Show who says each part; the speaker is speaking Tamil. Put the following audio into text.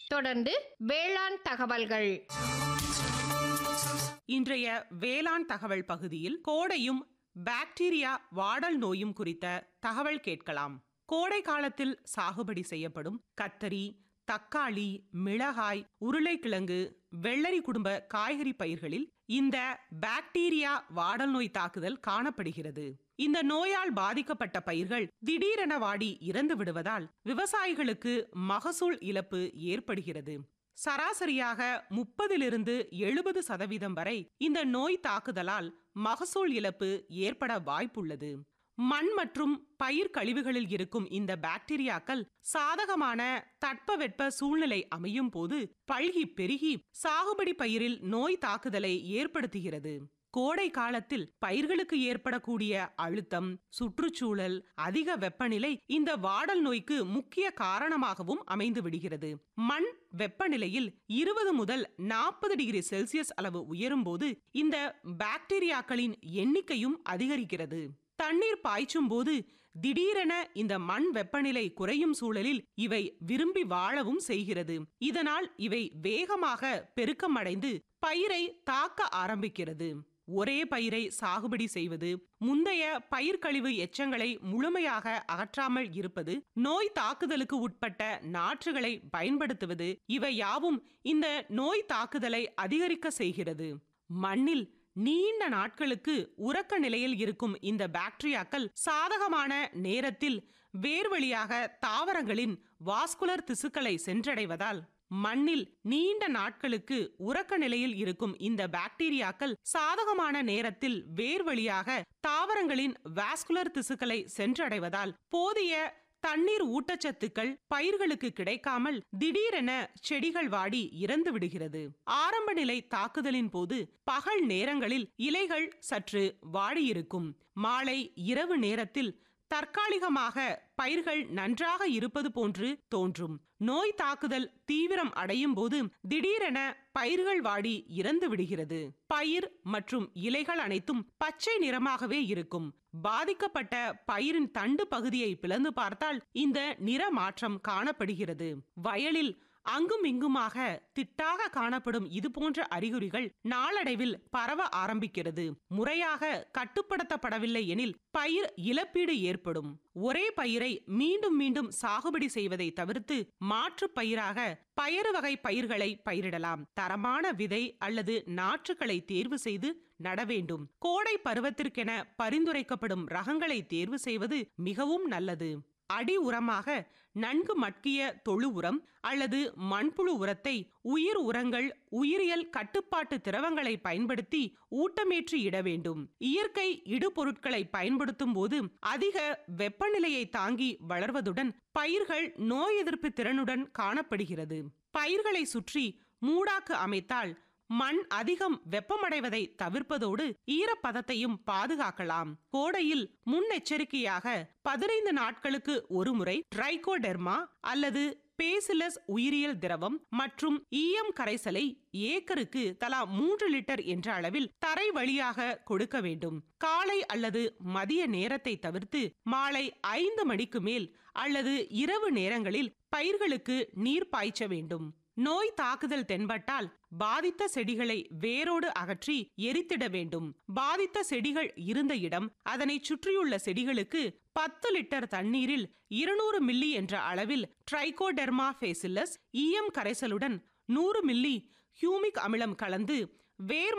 Speaker 1: தொடர்ந்து வேளாண் தகவல்கள்
Speaker 2: இன்றைய வேளாண் தகவல் பகுதியில் கோடையும் பாக்டீரியா வாடல் நோயும் குறித்த தகவல் கேட்கலாம் கோடை காலத்தில் சாகுபடி செய்யப்படும் கத்தரி தக்காளி மிளகாய் உருளைக்கிழங்கு வெள்ளரி குடும்ப காய்கறி பயிர்களில் இந்த பாக்டீரியா வாடல் நோய் தாக்குதல் காணப்படுகிறது இந்த நோயால் பாதிக்கப்பட்ட பயிர்கள் திடீரென வாடி இறந்து விடுவதால் விவசாயிகளுக்கு மகசூல் இழப்பு ஏற்படுகிறது சராசரியாக முப்பதிலிருந்து எழுபது சதவீதம் வரை இந்த நோய் தாக்குதலால் மகசூல் இழப்பு ஏற்பட வாய்ப்புள்ளது மண் மற்றும் பயிர் கழிவுகளில் இருக்கும் இந்த பாக்டீரியாக்கள் சாதகமான தட்பவெட்ப சூழ்நிலை அமையும் போது பல்கி பெருகி சாகுபடி பயிரில் நோய் தாக்குதலை ஏற்படுத்துகிறது கோடை காலத்தில் பயிர்களுக்கு ஏற்படக்கூடிய அழுத்தம் சுற்றுச்சூழல் அதிக வெப்பநிலை இந்த வாடல் நோய்க்கு முக்கிய காரணமாகவும் அமைந்து விடுகிறது மண் வெப்பநிலையில் இருபது முதல் நாற்பது டிகிரி செல்சியஸ் அளவு உயரும் போது இந்த பாக்டீரியாக்களின் எண்ணிக்கையும் அதிகரிக்கிறது தண்ணீர் பாய்ச்சும் போது திடீரென இந்த மண் வெப்பநிலை குறையும் சூழலில் இவை விரும்பி வாழவும் செய்கிறது இதனால் இவை வேகமாக பெருக்கமடைந்து பயிரை தாக்க ஆரம்பிக்கிறது ஒரே பயிரை சாகுபடி செய்வது முந்தைய பயிர்க்கழிவு எச்சங்களை முழுமையாக அகற்றாமல் இருப்பது நோய் தாக்குதலுக்கு உட்பட்ட நாற்றுகளை பயன்படுத்துவது இவை யாவும் இந்த நோய் தாக்குதலை அதிகரிக்க செய்கிறது மண்ணில் நீண்ட நாட்களுக்கு உறக்க நிலையில் இருக்கும் இந்த பாக்டீரியாக்கள் சாதகமான நேரத்தில் வேர் வழியாக தாவரங்களின் வாஸ்குலர் திசுக்களை சென்றடைவதால் மண்ணில் நீண்ட நாட்களுக்கு உறக்க நிலையில் இருக்கும் இந்த பாக்டீரியாக்கள் சாதகமான நேரத்தில் வேர் வழியாக தாவரங்களின் வாஸ்குலர் திசுக்களை சென்றடைவதால் போதிய தண்ணீர் ஊட்டச்சத்துக்கள் பயிர்களுக்கு கிடைக்காமல் திடீரென செடிகள் வாடி இறந்து விடுகிறது ஆரம்ப நிலை தாக்குதலின் போது பகல் நேரங்களில் இலைகள் சற்று வாடியிருக்கும் மாலை இரவு நேரத்தில் தற்காலிகமாக பயிர்கள் நன்றாக இருப்பது போன்று தோன்றும் நோய் தாக்குதல் தீவிரம் அடையும் போது திடீரென பயிர்கள் வாடி இறந்து விடுகிறது பயிர் மற்றும் இலைகள் அனைத்தும் பச்சை நிறமாகவே இருக்கும் பாதிக்கப்பட்ட பயிரின் தண்டு பகுதியை பிளந்து பார்த்தால் இந்த நிற மாற்றம் காணப்படுகிறது வயலில் அங்கும் இங்குமாக திட்டாக காணப்படும் இது போன்ற அறிகுறிகள் நாளடைவில் பரவ ஆரம்பிக்கிறது முறையாக கட்டுப்படுத்தப்படவில்லை எனில் பயிர் இழப்பீடு ஏற்படும் ஒரே பயிரை மீண்டும் மீண்டும் சாகுபடி செய்வதை தவிர்த்து மாற்று பயிராக பயறு வகை பயிர்களை பயிரிடலாம் தரமான விதை அல்லது நாற்றுகளை தேர்வு செய்து நட வேண்டும் கோடை பருவத்திற்கென பரிந்துரைக்கப்படும் ரகங்களை தேர்வு செய்வது மிகவும் நல்லது அடி உரமாக நன்கு மட்கிய தொழு உரம் அல்லது மண்புழு உரத்தை உயிர் உரங்கள் உயிரியல் கட்டுப்பாட்டு திரவங்களை பயன்படுத்தி ஊட்டமேற்றி இட வேண்டும் இயற்கை இடுபொருட்களை பயன்படுத்தும் போது அதிக வெப்பநிலையை தாங்கி வளர்வதுடன் பயிர்கள் நோய் எதிர்ப்பு திறனுடன் காணப்படுகிறது பயிர்களை சுற்றி மூடாக்கு அமைத்தால் மண் அதிகம் வெப்பமடைவதை தவிர்ப்பதோடு ஈரப்பதத்தையும் பாதுகாக்கலாம் கோடையில் முன்னெச்சரிக்கையாக பதினைந்து நாட்களுக்கு ஒருமுறை ட்ரைகோடெர்மா அல்லது பேசிலஸ் உயிரியல் திரவம் மற்றும் ஈயம் கரைசலை ஏக்கருக்கு தலா மூன்று லிட்டர் என்ற அளவில் தரை வழியாக கொடுக்க வேண்டும் காலை அல்லது மதிய நேரத்தை தவிர்த்து மாலை ஐந்து மணிக்கு மேல் அல்லது இரவு நேரங்களில் பயிர்களுக்கு நீர் பாய்ச்ச வேண்டும் நோய் தாக்குதல் தென்பட்டால் பாதித்த செடிகளை வேரோடு அகற்றி எரித்திட வேண்டும் பாதித்த செடிகள் இருந்த இடம் அதனை சுற்றியுள்ள செடிகளுக்கு பத்து லிட்டர் தண்ணீரில் இருநூறு மில்லி என்ற அளவில் ட்ரைகோடெர்மா ஃபேசில்லஸ் ஈயம் கரைசலுடன் நூறு மில்லி ஹியூமிக் அமிலம் கலந்து வேர்